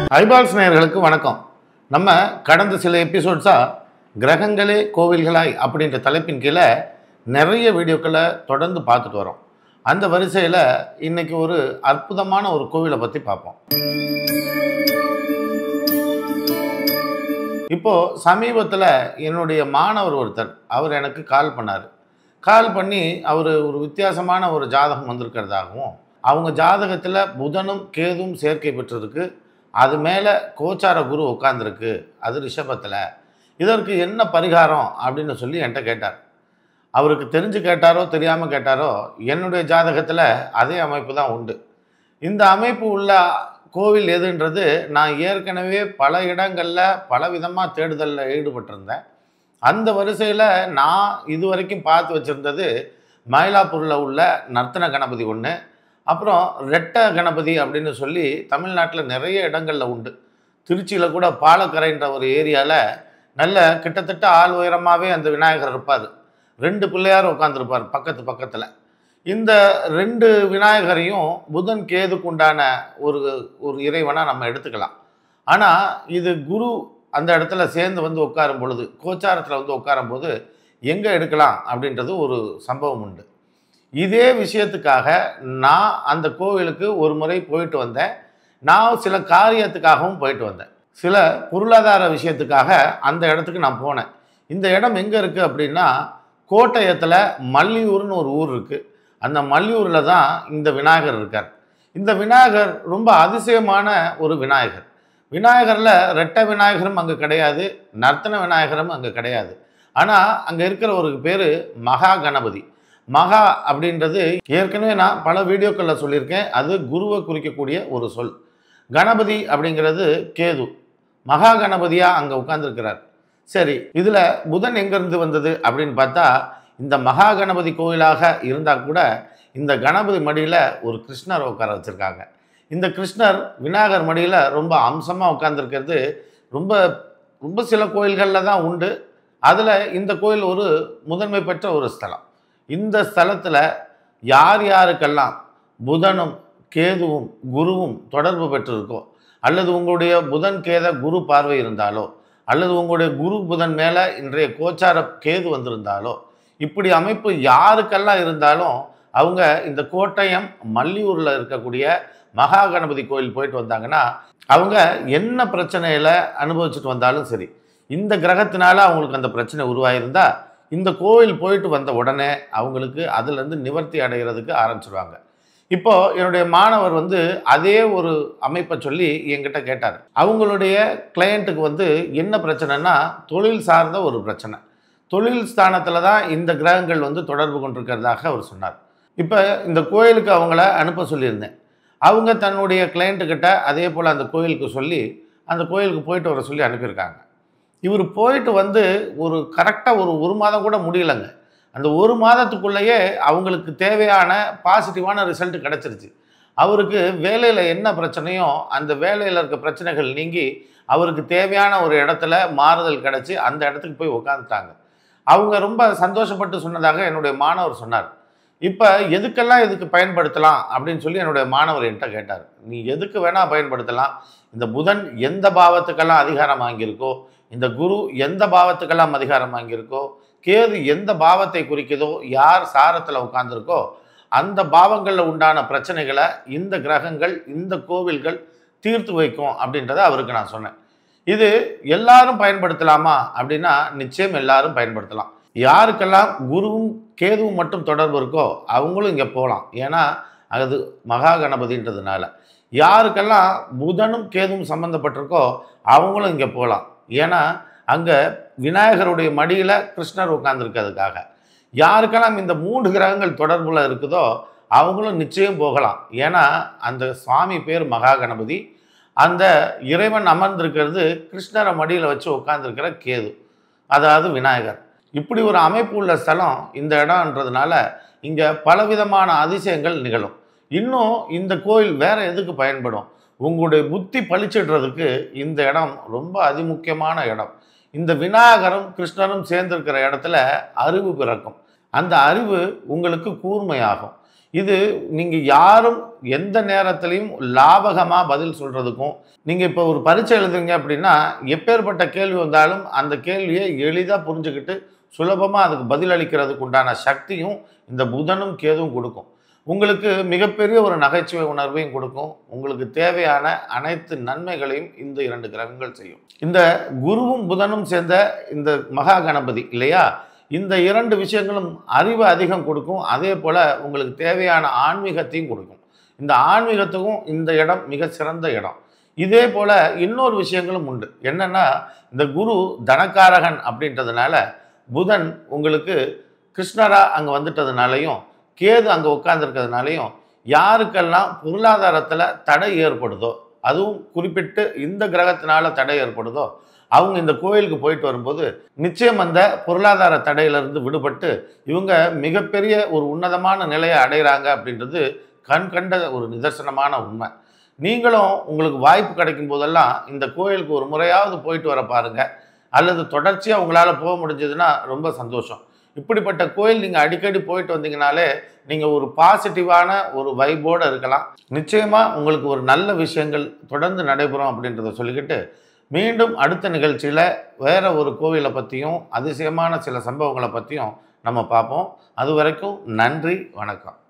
eyeballs நேயர்களுக்கு வணக்கம் நம்ம கடந்த சில எபிசோட்ஸாக கிரகங்களே கோவில்களாய் அப்படின்ற தலைப்பின் கீழே நிறைய வீடியோக்களை தொடர்ந்து பார்த்துட்டு வரோம் அந்த வரிசையில் இன்னைக்கு ஒரு அற்புதமான ஒரு கோவிலை பற்றி பார்ப்போம் இப்போது சமீபத்தில் என்னுடைய மாணவர் ஒருத்தர் அவர் எனக்கு கால் பண்ணார் கால் பண்ணி அவர் ஒரு வித்தியாசமான ஒரு ஜாதகம் வந்திருக்கிறதாகவும் அவங்க ஜாதகத்தில் புதனும் கேதும் சேர்க்கை பெற்றிருக்கு அது மேலே கோச்சார குரு உட்காந்துருக்கு அது ரிஷபத்தில் இதற்கு என்ன பரிகாரம் அப்படின்னு சொல்லி என்கிட்ட கேட்டார் அவருக்கு தெரிஞ்சு கேட்டாரோ தெரியாமல் கேட்டாரோ என்னுடைய ஜாதகத்தில் அதே அமைப்பு தான் உண்டு இந்த அமைப்பு உள்ள கோவில் எதுன்றது நான் ஏற்கனவே பல இடங்களில் பல விதமாக தேடுதலில் ஈடுபட்டிருந்தேன் அந்த வரிசையில் நான் இது வரைக்கும் பார்த்து வச்சுருந்தது மயிலாப்பூரில் உள்ள நர்த்தன கணபதி ஒன்று அப்புறம் ரெட்ட கணபதி அப்படின்னு சொல்லி தமிழ்நாட்டில் நிறைய இடங்களில் உண்டு திருச்சியில் கூட பாலக்கரைன்ற ஒரு ஏரியாவில் நல்ல கிட்டத்தட்ட ஆள் உயரமாகவே அந்த விநாயகர் இருப்பார் ரெண்டு பிள்ளையார் உட்காந்துருப்பார் பக்கத்து பக்கத்தில் இந்த ரெண்டு விநாயகரையும் புதன் கேதுக்கு உண்டான ஒரு ஒரு இறைவனாக நம்ம எடுத்துக்கலாம் ஆனால் இது குரு அந்த இடத்துல சேர்ந்து வந்து உட்காரும் பொழுது கோச்சாரத்தில் வந்து உட்காரும் போது எங்கே எடுக்கலாம் அப்படின்றது ஒரு சம்பவம் உண்டு இதே விஷயத்துக்காக நான் அந்த கோவிலுக்கு ஒரு முறை போயிட்டு வந்தேன் நான் சில காரியத்துக்காகவும் போயிட்டு வந்தேன் சில பொருளாதார விஷயத்துக்காக அந்த இடத்துக்கு நான் போனேன் இந்த இடம் எங்கே இருக்குது அப்படின்னா கோட்டயத்தில் மல்லியூர்னு ஒரு ஊர் இருக்குது அந்த மல்லியூரில் தான் இந்த விநாயகர் இருக்கார் இந்த விநாயகர் ரொம்ப அதிசயமான ஒரு விநாயகர் விநாயகரில் ரெட்டை விநாயகரும் அங்கே கிடையாது நர்த்தன விநாயகரும் அங்கே கிடையாது ஆனால் அங்கே இருக்கிற ஒரு பேர் மகா கணபதி மகா அப்படின்றது ஏற்கனவே நான் பல வீடியோக்களில் சொல்லியிருக்கேன் அது குருவை குறிக்கக்கூடிய ஒரு சொல் கணபதி அப்படிங்கிறது கேது மகா கணபதியாக அங்கே உட்கார்ந்துருக்கிறார் சரி இதில் புதன் எங்கேருந்து வந்தது அப்படின்னு பார்த்தா இந்த மகா கணபதி கோயிலாக இருந்தால் கூட இந்த கணபதி மடியில் ஒரு கிருஷ்ணர் உட்கார வச்சுருக்காங்க இந்த கிருஷ்ணர் விநாயகர் மடியில் ரொம்ப அம்சமாக உட்காந்துருக்கிறது ரொம்ப ரொம்ப சில கோயில்களில் தான் உண்டு அதில் இந்த கோயில் ஒரு முதன்மை பெற்ற ஒரு ஸ்தலம் இந்த ஸ்தலத்தில் யார் யாருக்கெல்லாம் புதனும் கேதுவும் குருவும் தொடர்பு பெற்றிருக்கோ அல்லது உங்களுடைய புதன் கேத குரு பார்வை இருந்தாலோ அல்லது உங்களுடைய குரு புதன் மேலே இன்றைய கோச்சார கேது வந்திருந்தாலோ இப்படி அமைப்பு யாருக்கெல்லாம் இருந்தாலும் அவங்க இந்த கோட்டயம் மல்லியூரில் இருக்கக்கூடிய மகா கணபதி கோயில் போயிட்டு வந்தாங்கன்னா அவங்க என்ன பிரச்சனையில் அனுபவிச்சுட்டு வந்தாலும் சரி இந்த கிரகத்தினால அவங்களுக்கு அந்த பிரச்சனை உருவாயிருந்தா இந்த கோவில் போயிட்டு வந்த உடனே அவங்களுக்கு அதுலேருந்து நிவர்த்தி அடைகிறதுக்கு ஆரம்பிச்சிருவாங்க இப்போ என்னுடைய மாணவர் வந்து அதே ஒரு அமைப்பை சொல்லி என்கிட்ட கேட்டார் அவங்களுடைய கிளையண்ட்டுக்கு வந்து என்ன பிரச்சனைனா தொழில் சார்ந்த ஒரு பிரச்சனை தொழில் ஸ்தானத்தில் தான் இந்த கிரகங்கள் வந்து தொடர்பு கொண்டிருக்கிறதாக அவர் சொன்னார் இப்போ இந்த கோயிலுக்கு அவங்கள அனுப்ப சொல்லியிருந்தேன் அவங்க தன்னுடைய கிளையண்ட்டுக்கிட்ட அதே போல் அந்த கோயிலுக்கு சொல்லி அந்த கோயிலுக்கு போயிட்டு வர சொல்லி அனுப்பியிருக்காங்க இவர் போயிட்டு வந்து ஒரு கரெக்டாக ஒரு ஒரு மாதம் கூட முடியலைங்க அந்த ஒரு மாதத்துக்குள்ளேயே அவங்களுக்கு தேவையான பாசிட்டிவான ரிசல்ட் கிடச்சிருச்சு அவருக்கு வேலையில் என்ன பிரச்சனையோ அந்த வேலையில் இருக்க பிரச்சனைகள் நீங்கி அவருக்கு தேவையான ஒரு இடத்துல மாறுதல் கிடச்சி அந்த இடத்துக்கு போய் உட்காந்துட்டாங்க அவங்க ரொம்ப சந்தோஷப்பட்டு சொன்னதாக என்னுடைய மாணவர் சொன்னார் இப்போ எதுக்கெல்லாம் இதுக்கு பயன்படுத்தலாம் அப்படின்னு சொல்லி என்னுடைய மாணவர் என்கிட்ட கேட்டார் நீ எதுக்கு வேணால் பயன்படுத்தலாம் இந்த புதன் எந்த பாவத்துக்கெல்லாம் அதிகாரம் வாங்கியிருக்கோ இந்த குரு எந்த பாவத்துக்கெல்லாம் அதிகாரம் வாங்கியிருக்கோ கேது எந்த பாவத்தை குறிக்குதோ யார் சாரத்தில் உட்கார்ந்துருக்கோ அந்த பாவங்களில் உண்டான பிரச்சனைகளை இந்த கிரகங்கள் இந்த கோவில்கள் தீர்த்து வைக்கும் அப்படின்றத அவருக்கு நான் சொன்னேன் இது எல்லாரும் பயன்படுத்தலாமா அப்படின்னா நிச்சயம் எல்லாரும் பயன்படுத்தலாம் யாருக்கெல்லாம் குருவும் கேதுவும் மட்டும் தொடர்பு இருக்கோ அவங்களும் இங்கே போகலாம் ஏன்னா அது மகா கணபதின்றதுனால யாருக்கெல்லாம் புதனும் கேதுவும் சம்மந்தப்பட்டிருக்கோ அவங்களும் இங்கே போகலாம் ஏன்னா அங்கே விநாயகருடைய மடியில் கிருஷ்ணர் உட்கார்ந்துருக்கிறதுக்காக யாருக்கெல்லாம் இந்த மூன்று கிரகங்கள் தொடர்புல இருக்குதோ அவங்களும் நிச்சயம் போகலாம் ஏன்னா அந்த சுவாமி பேர் மகா கணபதி அந்த இறைவன் அமர்ந்திருக்கிறது கிருஷ்ணரை மடியில் வச்சு உட்காந்துருக்கிற கேது அதாவது விநாயகர் இப்படி ஒரு அமைப்பு உள்ள ஸ்தலம் இந்த இடம்ன்றதுனால இங்கே பலவிதமான அதிசயங்கள் நிகழும் இன்னும் இந்த கோயில் வேற எதுக்கு பயன்படும் உங்களுடைய புத்தி பளிச்சிடுறதுக்கு இந்த இடம் ரொம்ப அதிமுக்கியமான இடம் இந்த விநாயகரும் கிருஷ்ணரும் சேர்ந்திருக்கிற இடத்துல அறிவு பிறக்கும் அந்த அறிவு உங்களுக்கு கூர்மையாகும் இது நீங்கள் யாரும் எந்த நேரத்திலையும் லாபகமாக பதில் சொல்கிறதுக்கும் நீங்கள் இப்போ ஒரு பரீட்சை எழுதுறீங்க அப்படின்னா எப்பேற்பட்ட கேள்வி வந்தாலும் அந்த கேள்வியை எளிதாக புரிஞ்சுக்கிட்டு சுலபமாக அதுக்கு பதில் அளிக்கிறதுக்கு உண்டான சக்தியும் இந்த புதனும் கேதுவும் கொடுக்கும் உங்களுக்கு மிகப்பெரிய ஒரு நகைச்சுவை உணர்வையும் கொடுக்கும் உங்களுக்கு தேவையான அனைத்து நன்மைகளையும் இந்த இரண்டு கிரகங்கள் செய்யும் இந்த குருவும் புதனும் சேர்ந்த இந்த மகா கணபதி இல்லையா இந்த இரண்டு விஷயங்களும் அறிவு அதிகம் கொடுக்கும் அதே போல் உங்களுக்கு தேவையான ஆன்மீகத்தையும் கொடுக்கும் இந்த ஆன்மீகத்துக்கும் இந்த இடம் மிக சிறந்த இடம் இதே போல் இன்னொரு விஷயங்களும் உண்டு என்னென்னா இந்த குரு தனக்காரகன் அப்படின்றதுனால புதன் உங்களுக்கு கிருஷ்ணரா அங்கே வந்துட்டதுனாலையும் கேது அங்கே உட்காந்துருக்கிறதுனாலையும் யாருக்கெல்லாம் பொருளாதாரத்தில் தடை ஏற்படுதோ அதுவும் குறிப்பிட்டு இந்த கிரகத்தினால தடை ஏற்படுதோ அவங்க இந்த கோயிலுக்கு போயிட்டு வரும்போது நிச்சயம் அந்த பொருளாதார தடையிலிருந்து விடுபட்டு இவங்க மிகப்பெரிய ஒரு உன்னதமான நிலையை அடைகிறாங்க அப்படின்றது கண் கண்ட ஒரு நிதர்சனமான உண்மை நீங்களும் உங்களுக்கு வாய்ப்பு கிடைக்கும் போதெல்லாம் இந்த கோயிலுக்கு ஒரு முறையாவது போயிட்டு வர பாருங்க அல்லது தொடர்ச்சியாக உங்களால் போக முடிஞ்சதுன்னா ரொம்ப சந்தோஷம் இப்படிப்பட்ட கோயில் நீங்கள் அடிக்கடி போயிட்டு வந்தீங்கனாலே நீங்கள் ஒரு பாசிட்டிவான ஒரு வைபோடு இருக்கலாம் நிச்சயமாக உங்களுக்கு ஒரு நல்ல விஷயங்கள் தொடர்ந்து நடைபெறும் அப்படின்றத சொல்லிக்கிட்டு மீண்டும் அடுத்த நிகழ்ச்சியில் வேற ஒரு கோவிலை பற்றியும் அதிசயமான சில சம்பவங்களை பற்றியும் நம்ம பார்ப்போம் அது வரைக்கும் நன்றி வணக்கம்